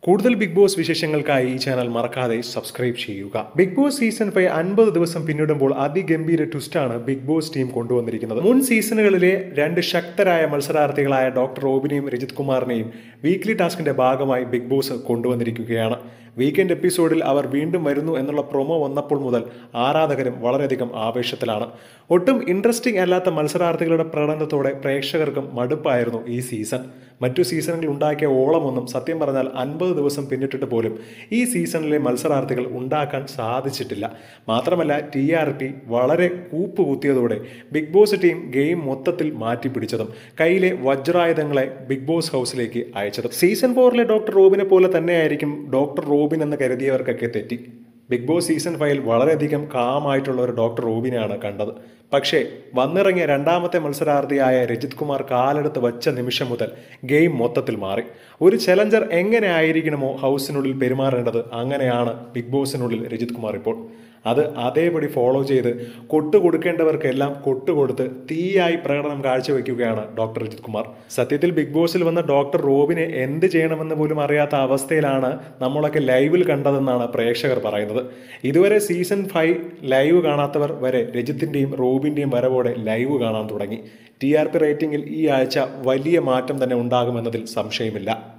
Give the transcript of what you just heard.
കൂടുതൽ big boss വിശേഷങ്ങൾക്കായി ഈ channel മറക്കാതെ സബ്സ്ക്രൈബ് ചെയ്യുക ബിഗ് ബോസ് സീസൺ ഫൈവ് അൻപത് ദിവസം പിന്നിടുമ്പോൾ അതിഗംഭീര ട്വിസ്റ്റാണ് ബിഗ് ബോസ് ടീം കൊണ്ടുവന്നിരിക്കുന്നത് മുൻ സീസണുകളിലെ രണ്ട് ശക്തരായ മത്സരാർത്ഥികളായ ഡോക്ടർ റോബിനെയും രജിത് കുമാറിനെയും വീക്ക്ലി ടാസ്കിന്റെ ഭാഗമായി ബിഗ് ബോസ് കൊണ്ടുവന്നിരിക്കുകയാണ് വീക്കെൻഡ് എപ്പിസോഡിൽ അവർ വീണ്ടും വരുന്നു എന്നുള്ള പ്രൊമോ വന്നപ്പോൾ മുതൽ ആരാധകരും വളരെയധികം ആവേശത്തിലാണ് ഒട്ടും ഇൻട്രസ്റ്റിംഗ് അല്ലാത്ത മത്സരാർത്ഥികളുടെ പ്രകടനത്തോടെ പ്രേക്ഷകർക്കും മടുപ്പായിരുന്നു ഈ സീസൺ മറ്റു സീസണുകൾ ഉണ്ടാക്കിയ ഓളമൊന്നും സത്യം പറഞ്ഞാൽ അൻപത് ദിവസം പിന്നിട്ടിട്ട് പോലും ഈ സീസണിലെ മത്സരാർത്ഥികൾ ഉണ്ടാക്കാൻ സാധിച്ചിട്ടില്ല മാത്രമല്ല ടി ആർ പി വളരെ കൂപ്പുകുത്തിയതോടെ ബിഗ് ബോസ് ടീം ഗെയിം മൊത്തത്തിൽ മാറ്റിപ്പിടിച്ചതും കയ്യിലെ വജ്രായുധങ്ങളെ ബിഗ് ബോസ് ഹൗസിലേക്ക് അയച്ചതും സീസൺ ഫോറിലെ ഡോക്ടർ റോബിനെ പോലെ തന്നെയായിരിക്കും ഡോക്ടർ റോബിൻ എന്ന് കരുതിയവർക്കൊക്കെ തെറ്റി ബിഗ് ബോസ് സീസൺ ഫൈവിൽ വളരെയധികം കാമായിട്ടുള്ള ഒരു ഡോക്ടർ റോബിനെയാണ് കണ്ടത് പക്ഷേ വന്നിറങ്ങിയ രണ്ടാമത്തെ മത്സരാർത്ഥിയായ രജിത് കുമാർ കാലെടുത്ത് വച്ച നിമിഷം മുതൽ ഗെയിം മൊത്തത്തിൽ മാറി ഒരു ചലഞ്ചർ എങ്ങനെ ആയിരിക്കണമോ ഹൗസിനുള്ളിൽ പെരുമാറേണ്ടത് അങ്ങനെയാണ് ബിഗ് ബോസിനുള്ളിൽ രജിത് കുമാർ ഇപ്പോൾ അത് അതേപടി ഫോളോ ചെയ്ത് കൊട്ടു കൊടുക്കേണ്ടവർക്കെല്ലാം കൊട്ടുകൊടുത്ത് തീയായി പ്രകടനം കാഴ്ചവെക്കുകയാണ് ഡോക്ടർ രജിത് കുമാർ സത്യത്തിൽ ബിഗ് ബോസിൽ വന്ന ഡോക്ടർ റോബിനെ എന്ത് ചെയ്യണമെന്ന് പോലും അറിയാത്ത അവസ്ഥയിലാണ് നമ്മളൊക്കെ ലൈവിൽ കണ്ടതെന്നാണ് പ്രേക്ഷകർ പറയുന്നത് ഇതുവരെ സീസൺ ഫൈവ് ലൈവ് കാണാത്തവർ വരെ രജിത്തിൻ്റെയും റോബിൻ്റെയും വരവോടെ ലൈവ് കാണാൻ തുടങ്ങി ടി ആർ പി റേറ്റിംഗിൽ ഈ ആഴ്ച വലിയ മാറ്റം തന്നെ ഉണ്ടാകുമെന്നതിൽ സംശയമില്ല